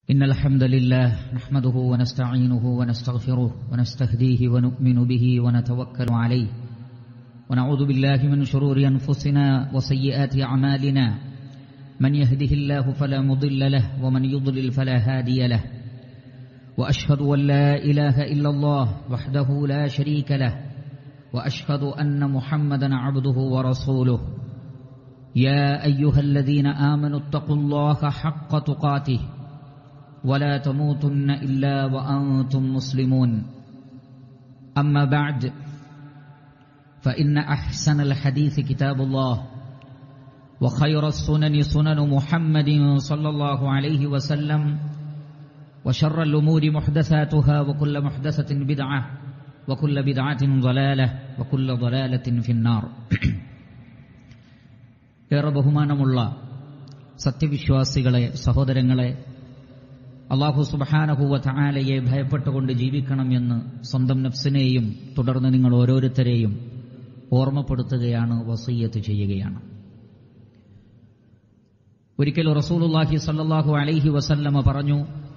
إن الحمد لله نحمده ونستعينه ونستغفره ونستهديه ونؤمن به ونتوكل عليه ونعوذ بالله من شرور أنفسنا وسيئات أعمالنا من يهده الله فلا مضل له ومن يضلل فلا هادي له وأشهد أن لا إله إلا الله وحده لا شريك له وأشهد أن محمدا عبده ورسوله يا أيها الذين آمنوا اتقوا الله حق تقاته ولا تموتن إلا وأنتم مسلمون أما بعد فإن أحسن الحديث كتاب الله وخير السنن سنن محمد صلى الله عليه وسلم وشر الأمور محدثاتها وكل محدثة بدعة وكل بدعة ضلالة وكل ضلالة في النار ഏറെ ബഹുമാനമുള്ള സത്യവിശ്വാസികളെ സഹോദരങ്ങളെ അള്ളാഹു സുബഹാനഹുവ ചായാലയെ ഭയപ്പെട്ടുകൊണ്ട് ജീവിക്കണം എന്ന് സ്വന്തം നഫ്സിനെയും തുടർന്ന് നിങ്ങൾ ഓരോരുത്തരെയും ഓർമ്മപ്പെടുത്തുകയാണ് വസീയത്ത് ചെയ്യുകയാണ് ഒരിക്കൽ റസൂലുല്ലാഹി സല്ലാഹു അലൈഹി വസല്ലമ പറഞ്ഞു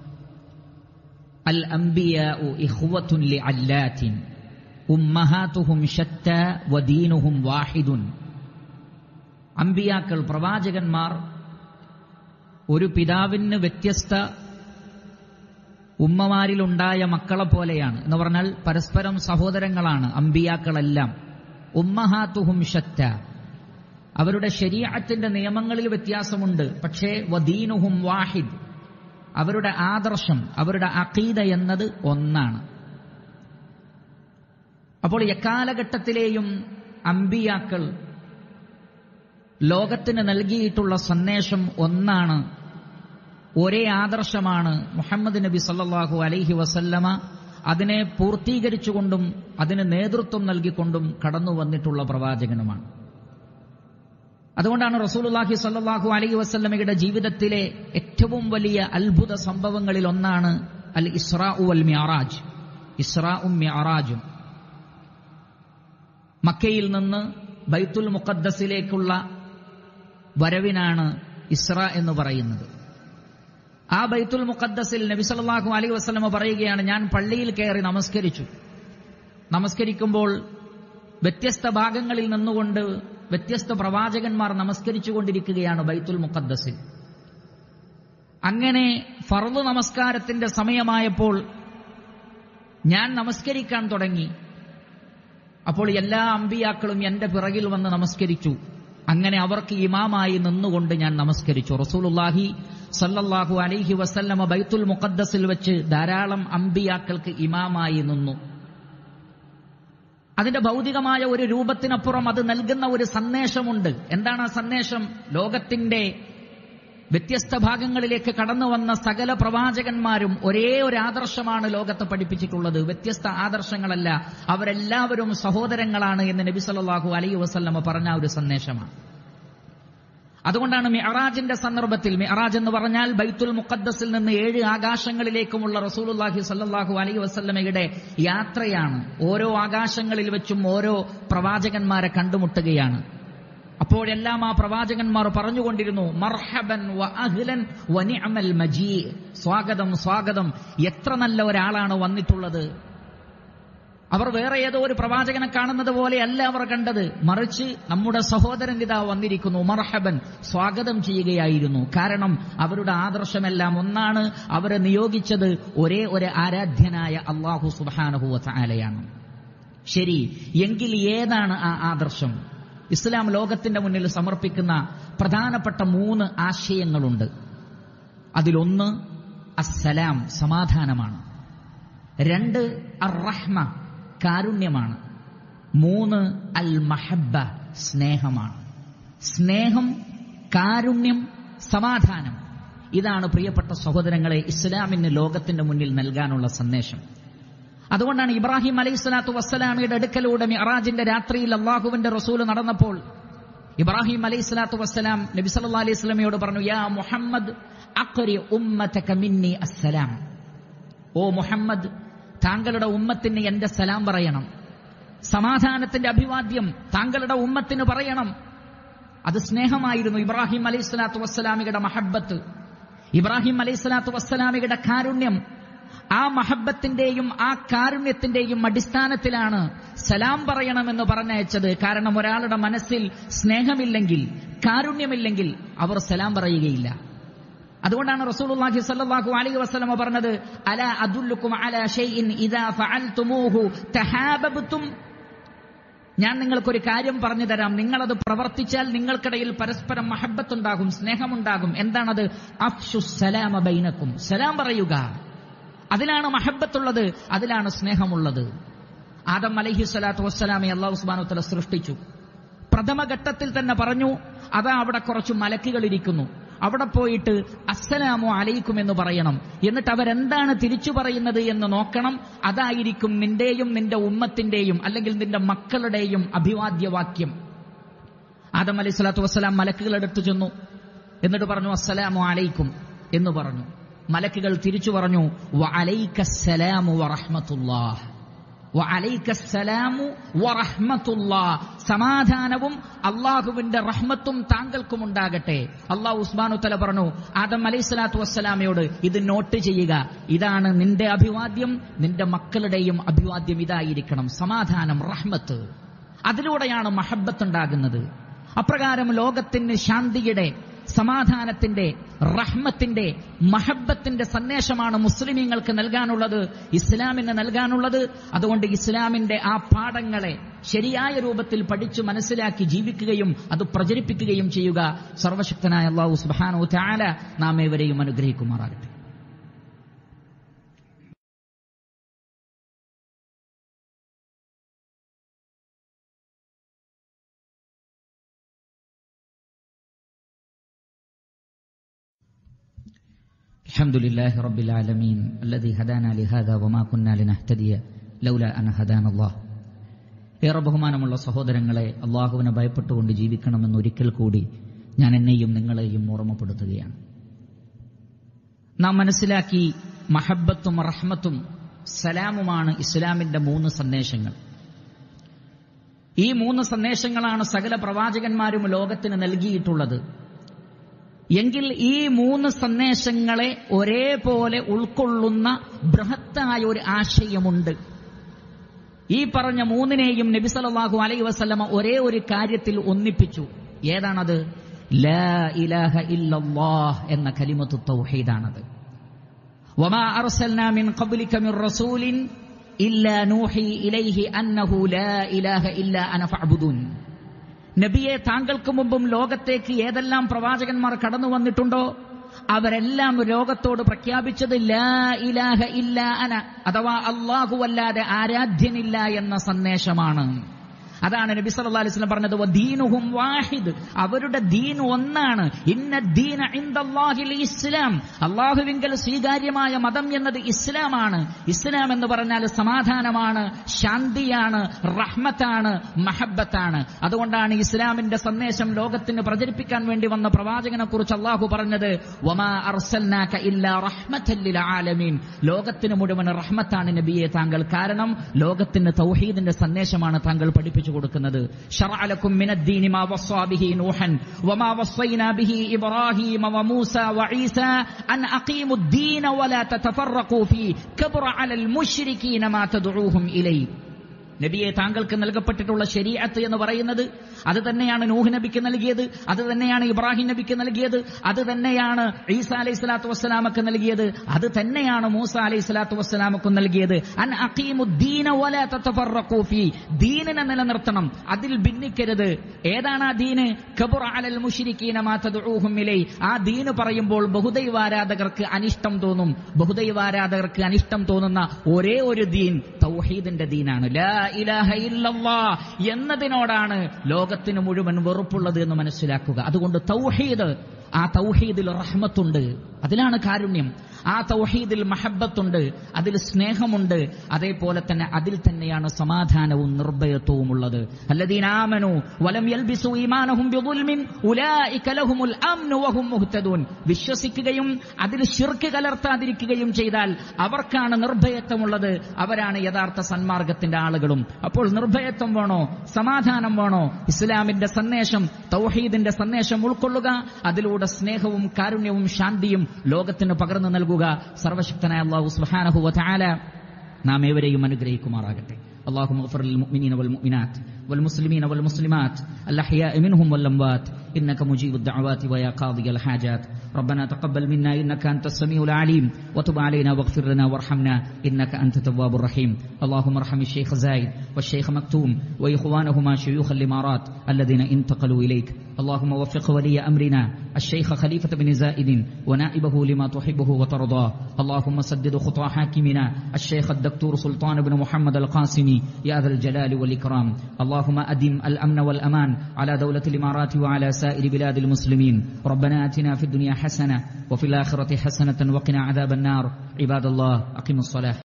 അൽ അംബിയാഉ ഇഖ്വത്തുൻ ലിഅല്ലാത്തിൻ ഉമ്മഹാതുഹും ശത്ത വദീനുഹും വാഹിദുൻ അമ്പിയാക്കൾ പ്രവാചകന്മാർ ഒരു പിതാവിന് വ്യത്യസ്ത ഉമ്മമാരിലുണ്ടായ മക്കളെ പോലെയാണ് എന്ന് പറഞ്ഞാൽ പരസ്പരം സഹോദരങ്ങളാണ് അമ്പിയാക്കളെല്ലാം ഉമ്മഹാത്തുഹും ഷറ്റ അവരുടെ ശരീരത്തിന്റെ നിയമങ്ങളിൽ വ്യത്യാസമുണ്ട് പക്ഷേ വദീനുഹും വാഹിദ് അവരുടെ ആദർശം അവരുടെ അഖീദ എന്നത് ഒന്നാണ് അപ്പോൾ എക്കാലഘട്ടത്തിലെയും അമ്പിയാക്കൾ ലോകത്തിന് നൽകിയിട്ടുള്ള സന്ദേശം ഒന്നാണ് ഒരേ ആദർശമാണ് മുഹമ്മദ് നബി സല്ലാഹു അലൈഹി വസല്ലമ അതിനെ പൂർത്തീകരിച്ചുകൊണ്ടും അതിന് നേതൃത്വം നൽകിക്കൊണ്ടും കടന്നു വന്നിട്ടുള്ള പ്രവാചകനുമാണ് അതുകൊണ്ടാണ് റസൂലുല്ലാഹി സല്ലാഹു അലൈഹി വസല്ലമയുടെ ജീവിതത്തിലെ ഏറ്റവും വലിയ അത്ഭുത സംഭവങ്ങളിൽ ഒന്നാണ് അൽ ഇസ്രാ അൽ മ്യാറാജ് ഇസ്രാഉം മ്യാറാജും മക്കയിൽ നിന്ന് ബൈത്തുൽ മുഖദ്ദസിലേക്കുള്ള വരവിനാണ് ഇസ്ര എന്ന് പറയുന്നത് ആ ബൈത്തുൽ മുഖദ്ദസിൽ നബി സല്ലല്ലാഹു അലൈഹി വസല്ലമ പറയുകയാണ് ഞാൻ പള്ളിയിൽ കയറി നമസ്കരിച്ചു നമസ്കരിക്കുമ്പോൾ വ്യത്യസ്ത ഭാഗങ്ങളിൽ നിന്നുകൊണ്ട് വ്യത്യസ്ത പ്രവാചകന്മാർ നമസ്കരിച്ചു കൊണ്ടിരിക്കുകയാണ് ബൈത്തുൽ മുഖദ്ദസിൽ അങ്ങനെ ഫർദ് നമസ്കാരത്തിന്റെ സമയമായപ്പോൾ ഞാൻ നമസ്കരിക്കാൻ തുടങ്ങി അപ്പോൾ എല്ലാ അമ്പിയാക്കളും എന്റെ പിറകിൽ വന്ന് നമസ്കരിച്ചു അങ്ങനെ അവർക്ക് ഇമാമായി നിന്നുകൊണ്ട് ഞാൻ നമസ്കരിച്ചു റസൂലുല്ലാഹി സല്ലല്ലാഹു അലൈഹി വസല്ലമ ബൈത്തുൽ മുഖദ്ദസിൽ വെച്ച് ധാരാളം അമ്പിയാക്കൾക്ക് ഇമാമായി നിന്നു അതിന്റെ ഭൗതികമായ ഒരു രൂപത്തിനപ്പുറം അത് നൽകുന്ന ഒരു സന്ദേശമുണ്ട് എന്താണ് ആ സന്ദേശം ലോകത്തിന്റെ വ്യത്യസ്ത ഭാഗങ്ങളിലേക്ക് കടന്നു വന്ന സകല പ്രവാചകന്മാരും ഒരേ ഒരു ആദർശമാണ് ലോകത്തെ പഠിപ്പിച്ചിട്ടുള്ളത് വ്യത്യസ്ത ആദർശങ്ങളല്ല അവരെല്ലാവരും സഹോദരങ്ങളാണ് എന്ന് നബി സല്ലാഹു അലൈ വസല്ലമ പറഞ്ഞ ഒരു സന്ദേശമാണ് അതുകൊണ്ടാണ് മിഅറാജിന്റെ സന്ദർഭത്തിൽ മിഅറാജ് എന്ന് പറഞ്ഞാൽ ബൈത്തുൽ മുഖദ്ദസിൽ നിന്ന് ഏഴ് ആകാശങ്ങളിലേക്കുമുള്ള റസൂലുല്ലാഹി സല്ലാഹു അലൈ വസല്ലമയുടെ യാത്രയാണ് ഓരോ ആകാശങ്ങളിൽ വെച്ചും ഓരോ പ്രവാചകന്മാരെ കണ്ടുമുട്ടുകയാണ് അപ്പോഴെല്ലാം ആ പ്രവാചകന്മാർ പറഞ്ഞുകൊണ്ടിരുന്നു മർഹബൻ വ അഹ്ലൻ വ നിഅമൽ മജീ സ്വാഗതം സ്വാഗതം എത്ര നല്ല ഒരാളാണ് വന്നിട്ടുള്ളത് അവർ വേറെ ഏതോ ഒരു പ്രവാചകനെ കാണുന്നത് പോലെയല്ല അവർ കണ്ടത് മറിച്ച് നമ്മുടെ സഹോദരൻ ഇതാ വന്നിരിക്കുന്നു മർഹബൻ സ്വാഗതം ചെയ്യുകയായിരുന്നു കാരണം അവരുടെ ആദർശമെല്ലാം ഒന്നാണ് അവരെ നിയോഗിച്ചത് ഒരേ ഒരു ആരാധ്യനായ അള്ളാഹു സുബാനഹുവ ആലയാണ് ശരി എങ്കിൽ ഏതാണ് ആ ആദർശം ഇസ്ലാം ലോകത്തിന്റെ മുന്നിൽ സമർപ്പിക്കുന്ന പ്രധാനപ്പെട്ട മൂന്ന് ആശയങ്ങളുണ്ട് അതിലൊന്ന് അസ്സലാം സമാധാനമാണ് രണ്ട് അർ റഹ്മ കാരുണ്യമാണ് മൂന്ന് അൽ മഹബ സ്നേഹമാണ് സ്നേഹം കാരുണ്യം സമാധാനം ഇതാണ് പ്രിയപ്പെട്ട സഹോദരങ്ങളെ ഇസ്ലാമിന് ലോകത്തിന്റെ മുന്നിൽ നൽകാനുള്ള സന്ദേശം അതുകൊണ്ടാണ് ഇബ്രാഹിം അലൈഹി സ്വലാത്തു വസ്സലാമിയുടെ അടുക്കലൂടെ മിറാജിന്റെ രാത്രിയിൽ അള്ളാഹുവിന്റെ റസൂല് നടന്നപ്പോൾ ഇബ്രാഹിം അലൈഹി സ്വലാത്തു വസ്സലാം നബി സല്ലാ അലൈഹി സ്വലമയോട് പറഞ്ഞു യാ മുഹമ്മദ് അക്രി ഉമ്മത്തകമിന്നി അസ്സലാം ഓ മുഹമ്മദ് താങ്കളുടെ ഉമ്മത്തിന് എന്റെ സലാം പറയണം സമാധാനത്തിന്റെ അഭിവാദ്യം താങ്കളുടെ ഉമ്മത്തിന് പറയണം അത് സ്നേഹമായിരുന്നു ഇബ്രാഹിം അലൈഹി സ്വലാത്തു വസ്സലാമിയുടെ മഹബത്ത് ഇബ്രാഹിം അലൈഹിസ്സലാത്തു വസ്സലാമയുടെ കാരുണ്യം ആ മഹബത്തിന്റെയും ആ കാരുണ്യത്തിന്റെയും അടിസ്ഥാനത്തിലാണ് സലാം പറയണമെന്ന് പറഞ്ഞയച്ചത് കാരണം ഒരാളുടെ മനസ്സിൽ സ്നേഹമില്ലെങ്കിൽ കാരുണ്യമില്ലെങ്കിൽ അവർ സലാം പറയുകയില്ല അതുകൊണ്ടാണ് റസൂലുള്ളാഹി സ്വല്ലല്ലാഹു അലൈഹി വസല്ലമ പറഞ്ഞത് അല അദുല്ലുക്കും അല ഷൈഇൻ ഇദാ ഫഅൽതുമൂഹു തഹാബബ്തും ഞാൻ നിങ്ങൾക്കൊരു കാര്യം പറഞ്ഞു തരാം നിങ്ങളത് പ്രവർത്തിച്ചാൽ നിങ്ങൾക്കിടയിൽ പരസ്പരം മഹബത്തുണ്ടാകും സ്നേഹമുണ്ടാകും എന്താണത് അഫ്ഷു സലാമ ബൈനക്കും സലാം പറയുക അതിലാണ് മഹബത്തുള്ളത് അതിലാണ് സ്നേഹമുള്ളത് ആദം അലൈഹി സ്വലാത്തു വസ്സലാമെ അള്ളാഹു സുബാനുത്തല സൃഷ്ടിച്ചു പ്രഥമഘട്ടത്തിൽ തന്നെ പറഞ്ഞു അതാ അവിടെ കുറച്ച് മലക്കുകൾ ഇരിക്കുന്നു അവിടെ പോയിട്ട് അസ്സലാമു അലൈക്കും എന്ന് പറയണം എന്നിട്ട് അവരെന്താണ് തിരിച്ചു പറയുന്നത് എന്ന് നോക്കണം അതായിരിക്കും നിന്റെയും നിന്റെ ഉമ്മത്തിന്റെയും അല്ലെങ്കിൽ നിന്റെ മക്കളുടെയും അഭിവാദ്യവാക്യം ആദം അലൈഹി സ്വലാത്തു വസ്സലാം മലക്കുകൾ എടുത്തു ചെന്നു എന്നിട്ട് പറഞ്ഞു അസ്സലാമു അലൈക്കും എന്ന് പറഞ്ഞു മലക്കുകൾ തിരിച്ചു പറഞ്ഞു വ അലൈക്കസ്സലാമു വറഹ്മത്തുള്ളാഹ് സമാധാനവും അള്ളാഹുവിന്റെ റഹ്മത്തും താങ്കൾക്കും ഉണ്ടാകട്ടെ അള്ളാഹു ഉസ്മാനു തല പറഞ്ഞു ആദം അലൈഹി സ്വലാത്തു വസ്സലാമയോട് ഇത് നോട്ട് ചെയ്യുക ഇതാണ് നിന്റെ അഭിവാദ്യം നിന്റെ മക്കളുടെയും അഭിവാദ്യം ഇതായിരിക്കണം സമാധാനം റഹ്മത്ത് അതിലൂടെയാണ് മഹബത്ത് ഉണ്ടാകുന്നത് അപ്രകാരം ലോകത്തിന് ശാന്തിയുടെ സമാധാനത്തിന്റെ റഹ്മത്തിന്റെ മഹബത്തിന്റെ സന്ദേശമാണ് മുസ്ലിമീങ്ങൾക്ക് നൽകാനുള്ളത് ഇസ്ലാമിന് നൽകാനുള്ളത് അതുകൊണ്ട് ഇസ്ലാമിന്റെ ആ പാഠങ്ങളെ ശരിയായ രൂപത്തിൽ പഠിച്ചു മനസ്സിലാക്കി ജീവിക്കുകയും അത് പ്രചരിപ്പിക്കുകയും ചെയ്യുക സർവശക്തനായ അള്ളാഹു സുബാനു ത്യാല നാം ഏവരെയും അനുഗ്രഹിക്കുമാറാകട്ടെ الحمد لله رب العالمين الذي هدانا لهذا وما كنا لنهتدي لولا أن هدانا الله ഏറെ ബഹുമാനമുള്ള സഹോദരങ്ങളെ അള്ളാഹുവിനെ ഭയപ്പെട്ടുകൊണ്ട് ജീവിക്കണമെന്ന് ഒരിക്കൽ കൂടി ഞാൻ എന്നെയും നിങ്ങളെയും ഓർമ്മപ്പെടുത്തുകയാണ് നാം മനസ്സിലാക്കി മഹബത്തും റഹ്മത്തും സലാമുമാണ് ഇസ്ലാമിന്റെ മൂന്ന് സന്ദേശങ്ങൾ ഈ മൂന്ന് സന്ദേശങ്ങളാണ് സകല പ്രവാചകന്മാരും ലോകത്തിന് നൽകിയിട്ടുള്ളത് എങ്കിൽ ഈ മൂന്ന് സന്ദേശങ്ങളെ ഒരേപോലെ ഉൾക്കൊള്ളുന്ന ബൃഹത്തായ ഒരു ആശയമുണ്ട് ഈ പറഞ്ഞ മൂന്നിനെയും നബി സല്ലല്ലാഹു അലൈഹി വസല്ലമ ഒരേ ഒരു കാര്യത്തിൽ ഒന്നിപ്പിച്ചു ഏതാണത് ലാ ഇലാഹ ഇല്ലല്ലാഹ് എന്ന കലിമത്തു തൗഹീദാണത് വമാ അർസൽനാ മിൻ ഖബ്ലിക മിൻ റസൂലിൻ ഇല്ലാ നൂഹി ഇലൈഹി അന്നഹു ലാ ഇലാഹ ഇല്ലാ അന ഫഅ്ബുദൂൻ നബിയെ താങ്കൾക്ക് മുമ്പും ലോകത്തേക്ക് ഏതെല്ലാം പ്രവാചകന്മാർ കടന്നു വന്നിട്ടുണ്ടോ അവരെല്ലാം ലോകത്തോട് പ്രഖ്യാപിച്ചത് ലാ ഇലാഹ ഇല്ല അന അഥവാ അല്ലാഹുവല്ലാതെ ആരാധ്യനില്ല എന്ന സന്ദേശമാണ് അതാണ് നബി സല്ലല്ലാഹു അലൈഹി വസല്ലം പറഞ്ഞത് ദീനുഹും വാഹിദ് അവരുടെ ദീൻ ഒന്നാണ് ഇന്ന ദീന ഇൻദല്ലാഹിൽ ഇസ്ലാം അള്ളാഹുവിങ്കൽ സ്വീകാര്യമായ മതം എന്നത് ഇസ്ലാമാണ് ഇസ്ലാം എന്ന് പറഞ്ഞാൽ സമാധാനമാണ് ശാന്തിയാണ് റഹ്മത്താണ് മഹബത്താണ് അതുകൊണ്ടാണ് ഇസ്ലാമിന്റെ സന്ദേശം ലോകത്തിന് പ്രചരിപ്പിക്കാൻ വേണ്ടി വന്ന പ്രവാചകനെ കുറിച്ച് അള്ളാഹു പറഞ്ഞത് വമാ അർസൽനാക ഇല്ലാ റഹ്മത്തൽ ലിൽ ആലമീൻ ലോകത്തിന് മുഴുവൻ റഹ്മത്താണ് നബിയെ താങ്കൾ കാരണം ലോകത്തിന് തൗഹീദിന്റെ സന്ദേശമാണ് താങ്കൾ പഠിപ്പിച്ചു കൊടുക്കുന്നത് ഷറഅലക്കും മിനദ്ദീനി മാ വസ്സാ ബിഹി നൂഹൻ വമാ വസ്സൈനാ ബിഹി ഇബ്രാഹീമ വമൂസ വഈസ അൻ അഖീമുദ്ദീന വലാ തതഫറഖൂ ഫീ കബറ അലൽ മുശ്രികീന മാ തദ്ഊഹും ഇലൈ നബിയെ താങ്കൾക്ക് നൽകപ്പെട്ടിട്ടുള്ള ശരീഅത്ത് എന്ന് പറയുന്നത് അത് തന്നെയാണ് നൂഹ് നബിക്ക് നൽകിയത് അത് തന്നെയാണ് ഇബ്രാഹിം നബിക്ക് നൽകിയത് അത് തന്നെയാണ് ഈസ അലൈഹി സ്വലാത്തു വസ്സലാമക്ക് നൽകിയത് അത് തന്നെയാണ് മൂസ അലൈഹി സ്വലാത്തു വസ്സലാമക്കും നൽകിയത് അൻ അഖീമുദ്ദീന വലാ തതഫറഖൂ ഫീ ദീനിനെ നിലനിർത്തണം അതിൽ ഭിന്നിക്കരുത് ഏതാണ് ആ ദീന് കബുറ അലൽ മുശ്രിക്കീന മാ തദ്ഊഹും ഇലൈ ആ ദീന് പറയുമ്പോൾ ബഹുദൈവാരാധകർക്ക് അനിഷ്ടം തോന്നും ബഹുദൈവാരാധകർക്ക് അനിഷ്ടം തോന്നുന്ന ഒരേ ഒരു ദീൻ തൗഹീദിന്റെ ദീനാണ് ലാ ഇലാഹ ഇല്ലല്ലാ എന്നതിനോടാണ് ലോകത്തിന് മുഴുവൻ വെറുപ്പുള്ളത് എന്ന് മനസ്സിലാക്കുക അതുകൊണ്ട് തൗഹീദ് ആ തൗഹീദിൽ റഹ്മത്തുണ്ട് അതിലാണ് കാരുണ്യം ആ തൗഹീദിൽ മഹബത്തുണ്ട് അതിൽ സ്നേഹമുണ്ട് അതേപോലെ തന്നെ അതിൽ തന്നെയാണ് സമാധാനവും നിർഭയത്വവും ഉള്ളത് അല്ലദീനാമനു വലം യൽബിസു ഈമാനഹും ബിദുൽമിൻ ഉലൈക ലഹുമുൽ അംനു വഹും മുഹ്തദൂൻ വിശ്വസിക്കുകയും അതിൽ ശിർക്ക് കലർത്താതിരിക്കുകയും ചെയ്താൽ അവർക്കാണ് നിർഭയത്വമുള്ളത് അവരാണ് യഥാർത്ഥ സന്മാർഗത്തിന്റെ ആളുകളും അപ്പോൾ നിർഭയത്വം വേണോ സമാധാനം വേണോ ഇസ്ലാമിന്റെ സന്ദേശം തൗഹീദിന്റെ സന്ദേശം ഉൾക്കൊള്ളുക അതിലൂടെ സ്നേഹവും കാരുണ്യവും ശാന്തിയും ലോകത്തിന് പകർന്നു നൽകുക സർവശക്തനായ അള്ളാഹു സുബ്ഹാനഹു വതആല നാം ഏവരെയും അനുഗ്രഹിക്കുമാറാകട്ടെ اللهم اغفر للمؤمنين والمؤمنات والمسلمين والمسلمات الأحياء منهم والأموات إنك مجيب الدعوات ويا قاضي الحاجات ربنا تقبل منا إنك أنت السميع العليم وتب علينا واغفر لنا وارحمنا إنك أنت التواب الرحيم اللهم ارحم الشيخ زايد والشيخ مكتوم وإخوانهما شيوخ الإمارات الذين انتقلوا إليك اللهم وفق ولي أمرنا الشيخ خليفة بن زائد ونائبه لما تحبه وترضاه اللهم سدد خطى حاكمنا الشيخ الدكتور سلطان بن محمد القاسمي يا ذا الجلال والإكرام اللهم أدم الأمن والأمان على دولة الإمارات وعلى سائر بلاد المسلمين ربنا آتنا في الدنيا حسنة وفي الآخرة حسنة وقنا عذاب النار عباد الله أقيموا الصلاة